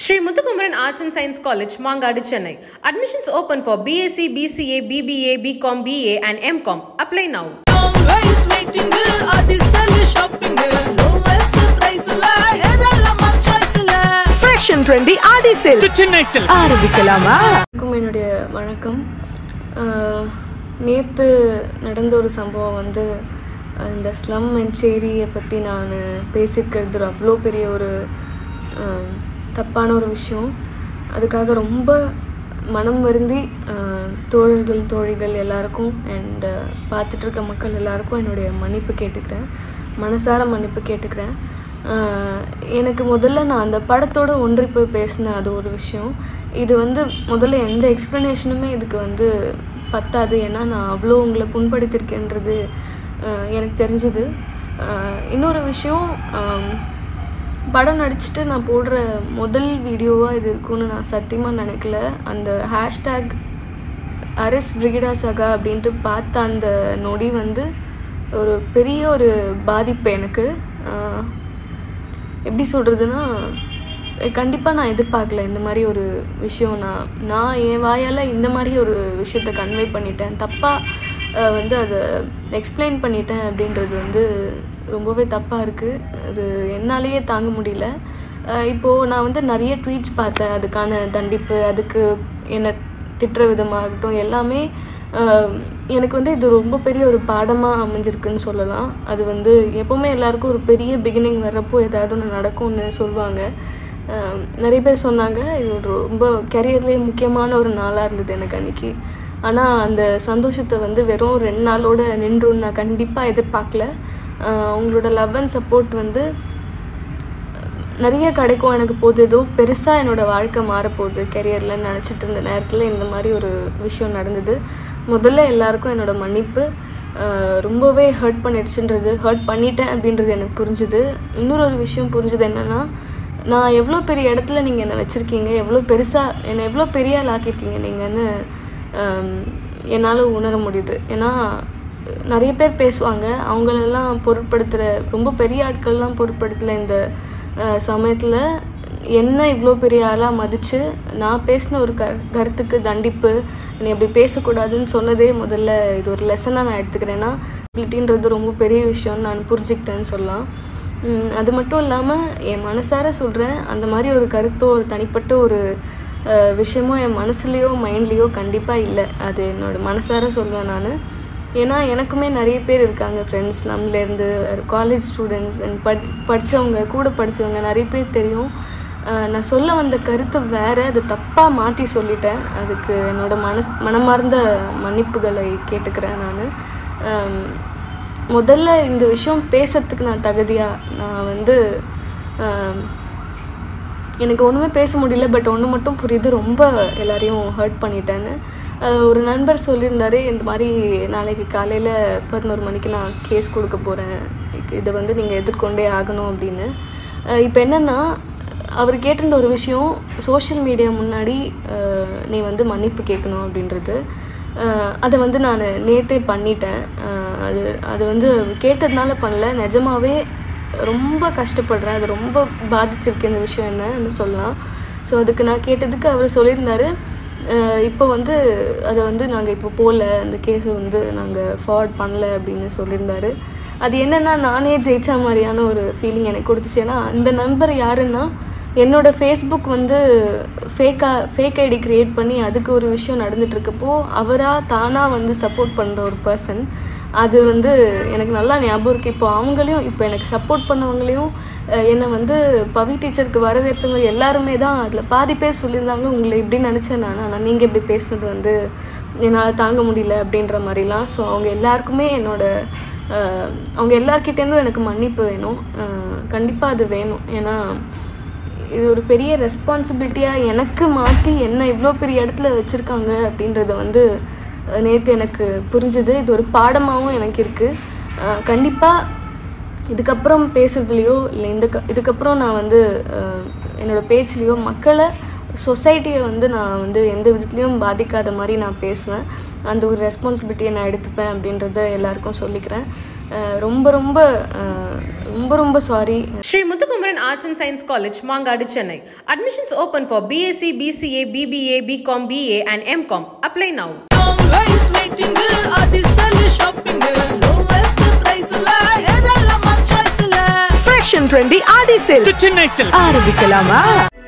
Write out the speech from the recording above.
Sri Muthukumaran Arts and Science College, Mangadu, Chennai. Admissions open for BSc, BCA, BBA, BCom, BA, and MCom. Apply now. Always waiting Adisal shopping lowest price la எதெல்லாம் choice la fresh and trendy Aadi sale Chennai sale ஆரம்பிக்கலாமா வணக்கம் என்னுடைய வணக்கம் நேற்று நடந்த ஒரு சம்பவம் வந்து அஹ், இந்த ஸ்லம் அண்ட் சேரியை பற்றி நான் பேசியிருக்கிறது ஒரு அவ்வளோ பெரிய ஒரு அஹ், தப்பான ஒரு விஷயம் அதுக்காக ரொம்ப மனம் வருந்தி அஹ், தோழர்கள் தோழிகள் எல்லாருக்கும் அண்ட் பார்த்துட்டு இருக்க மக்கள் எல்லாருக்கும் என்னுடைய மன்னிப்பு கேட்டுக்கிறேன் மனசார மன்னிப்பு கேட்டுக்கிறேன் ஆஹ் எனக்கு முதல்ல நான் அந்த படத்தோட ஒன்றி போய் பேசினேன் அது ஒரு விஷயம் இது வந்து முதல்ல எந்த எக்ஸ்ப்ளனேஷனுமே இதுக்கு வந்து பத்தாது ஏன்னா நான் அவ்வளோ உங்களை புண்படுத்தியிருக்கேன்றது ஆஹ் எனக்கு தெரிஞ்சுது ஆஹ் இன்னொரு விஷயம் ஆம், படம் நடிச்சுட்டு நான் போடுற முதல் வீடியோவாக இது இருக்கும்னு நான் சத்தியமாக நினைக்கல அந்த ஹேஷ்டேக் அரஸ் பிரிகிடா சகா அப்படின்ட்டு பார்த்த அந்த நொடி வந்து ஒரு பெரிய ஒரு பாதிப்பு எனக்கு ஆஹ் எப்படி சொல்கிறதுனா கண்டிப்பாக நான் எதிர்பார்க்கல இந்த மாதிரி ஒரு விஷயம் நான் நான் என் வாயால் இந்த மாதிரி ஒரு விஷயத்த கன்வே பண்ணிட்டேன் தப்பாக வந்து அதை எக்ஸ்பிளைன் பண்ணிட்டேன் அப்படின்றது வந்து ரொம்பவே தப்பாக இருக்குது அது என்னாலேயே தாங்க முடியல அஹ் இப்போது நான் வந்து நிறைய ட்வீட்ஸ் பார்த்தேன் அதுக்கான தண்டிப்பு அதுக்கு என்னை திட்டுற விதமாகட்டும் எல்லாமே ஆஹ், எனக்கு வந்து இது ரொம்ப பெரிய ஒரு பாடமாக அமைஞ்சிருக்குன்னு சொல்லலாம் அது வந்து எப்போவுமே எல்லாருக்கும் ஒரு பெரிய பிகினிங் வர்றப்போ ஏதாவது ஒன்று நடக்கும்னு சொல்லுவாங்க ஆஹ், நிறைய பேர் சொன்னாங்க இது ஒரு ரொம்ப கெரியர்லேயே முக்கியமான ஒரு நாளாக இருந்தது எனக்கு அன்னைக்கு ஆனால் அந்த சந்தோஷத்தை வந்து வெறும் ரெண்டு நாளோட நின்றுன்னு நான் கண்டிப்பாக எதிர்பார்க்கல ஆஹ், உங்களோட லவ் அண்ட் சப்போர்ட் வந்து நிறைய கிடைக்கும் எனக்கு போது ஏதோ பெருசாக என்னோடய வாழ்க்கை மாறப்போகுது கெரியரில் நினச்சிட்டு இருந்த நேரத்தில் இந்த மாதிரி ஒரு விஷயம் நடந்தது முதல்ல எல்லாருக்கும் என்னோட மன்னிப்பு ஆஹ் ரொம்பவே ஹர்ட் பண்ணிடுச்சுன்றது ஹர்ட் பண்ணிட்டேன் அப்படின்றது எனக்கு புரிஞ்சுது இன்னொரு ஒரு விஷயம் புரிஞ்சுது என்னென்னா நான் எவ்வளோ பெரிய இடத்துல நீங்கள் என்னை வச்சுருக்கீங்க எவ்வளோ பெருசாக என்னை எவ்வளோ பெரிய ஆள் ஆக்கியிருக்கீங்க நீங்கன்னு என்னால் உணர முடியுது ஏன்னா நிறைய பேர் பேசுவாங்க அவங்களெல்லாம் பொருட்படுத்துகிற ரொம்ப பெரிய ஆட்கள்லாம் பொருட்படுத்தல இந்த சமயத்தில் என்ன இவ்வளோ பெரிய ஆளாக மதித்து நான் பேசின ஒரு கரு கருத்துக்கு தண்டிப்பு நீ அப்படி பேசக்கூடாதுன்னு சொன்னதே முதல்ல இது ஒரு லெசனாக நான் எடுத்துக்கிறேன்னா abilityன்றது ரொம்ப பெரிய விஷயம்னு நான் புரிஞ்சுக்கிட்டேன்னு சொல்லலாம் உம், அது மட்டும் இல்லாமல் என் மனசார சொல்கிறேன் அந்த மாதிரி ஒரு கருத்தோ ஒரு தனிப்பட்ட ஒரு அஹ், விஷயமோ என் மனசுலேயோ மைண்ட்லேயோ கண்டிப்பாக இல்லை அது என்னோட மனசார சொல்வேன் நான் ஏன்னா எனக்குமே நிறைய பேர் இருக்காங்க ஃப்ரெண்ட்ஸ் நம்மளேருந்து காலேஜ் ஸ்டூடெண்ட்ஸ் அண்ட் படி படித்தவங்க கூட படித்தவங்க நிறைய பேர் தெரியும் அஹ் நான் சொல்ல வந்த கருத்து வேறு அது தப்பாக மாற்றி சொல்லிட்டேன் அதுக்கு என்னோட மனஸ் மனமார்ந்த மன்னிப்புகளை கேட்டுக்கிறேன் நான் முதல்ல இந்த விஷயம் பேசுறதுக்கு நான் தகுதியாக நான் வந்து அஹ், எனக்கு ஒன்றுமே பேச முடியல பட் ஒன்று மட்டும் புரியுது ரொம்ப எல்லாரையும் ஹர்ட் பண்ணிட்டேன்னு அஹ் ஒரு நண்பர் சொல்லியிருந்தாரு இந்த மாதிரி நாளைக்கு காலையில் பதினோரு மணிக்கு நான் கேஸ் கொடுக்க போகிறேன் இதை வந்து நீங்கள் எதிர்கொண்டே ஆகணும் அப்படின்னு இப்போ என்னென்னா அவர் கேட்டிருந்த ஒரு விஷயம் சோஷியல் மீடியா முன்னாடி அஹ், நீ வந்து மன்னிப்பு கேட்கணும் அப்படின்றது அஹ், அதை வந்து நான் நேத்தே பண்ணிட்டேன் அஹ், அது அது வந்து கேட்டதுனால பண்ணல நிஜமாவே ரொம்ப கஷ்டப்படுறேன் அது ரொம்ப பாதிச்சிருக்கு இந்த விஷயம் என்னன்னு சொல்லலாம் ஸோ அதுக்கு நான் கேட்டதுக்கு அவர் சொல்லியிருந்தாரு அஹ் இப்போ வந்து அதை வந்து நாங்கள் இப்போ போகல அந்த கேஸை வந்து நாங்கள் ஃபார்வர்ட் பண்ணல அப்படின்னு சொல்லியிருந்தாரு அது என்னென்னா நானே ஜெயிச்ச மாதிரியான ஒரு ஃபீலிங் எனக்கு கொடுத்துச்சு ஏன்னா அந்த நண்பர் யாருன்னா என்னோட ஃபேஸ்புக் வந்து ஃபேக்காக ஃபேக் ஐடி க்ரியேட் பண்ணி அதுக்கு ஒரு விஷயம் நடந்துட்டு இருக்கப்போ அவராக தானாக வந்து சப்போர்ட் பண்ணுற ஒரு பர்சன் அது வந்து எனக்கு நல்லா ஞாபகம் இருக்குது இப்போ அவங்களையும் இப்போ எனக்கு சப்போர்ட் பண்ணவங்களையும் அஹ், என்னை வந்து பவி டீச்சருக்கு வரவேற்றவங்க எல்லாருமே தான் அதில் பாதி பேர் சொல்லியிருந்தாங்க உங்களை இப்படி நினச்சேன் நான் ஆனால் நீங்கள் இப்படி பேசுனது வந்து என்னால் தாங்க முடியல அப்படின்ற மாதிரிலாம் ஸோ அவங்க எல்லாருக்குமே என்னோட அஹ், அவங்க எல்லார்கிட்டேருந்தும் எனக்கு மன்னிப்பு வேணும் கண்டிப்பாக அது வேணும் ஏன்னா இது ஒரு பெரிய ரெஸ்பான்சிபிலிட்டியாக எனக்கு மாற்றி என்ன இவ்வளோ பெரிய இடத்துல வச்சுருக்காங்க அப்படின்றத வந்து நேற்று எனக்கு புரிஞ்சுது இது ஒரு பாடமாகவும் எனக்கு இருக்குது கண்டிப்பாக இதுக்கப்புறம் பேசுகிறதுலையோ இல்லை இந்த க இதுக்கப்புறம் நான் வந்து அஹ், என்னோட பேச்சுலேயோ மக்களை சொசைட்டியை வந்து நான் வந்து எந்த விதத்துலேயும் பாதிக்காத மாதிரி நான் பேசுவேன் அந்த ஒரு ரெஸ்பான்சிபிலிட்டியை நான் எடுத்துப்பேன் அப்படின்றத எல்லாருக்கும் சொல்லிக்கிறேன் அஹ் ரொம்ப ரொம்ப அஹ் ரொம்ப ரொம்ப sorry Sri Muthukumaran Arts and Science College, Mangadu, Chennai. Admissions open for BSc, BCA, BBA, BCom, BA, and MCom. Apply now. always waiting Adisal shopping lowest price la ஏராளமா choice la fresh and trendy Aadi sale Chennai silk ஆரம்பிக்கலாமா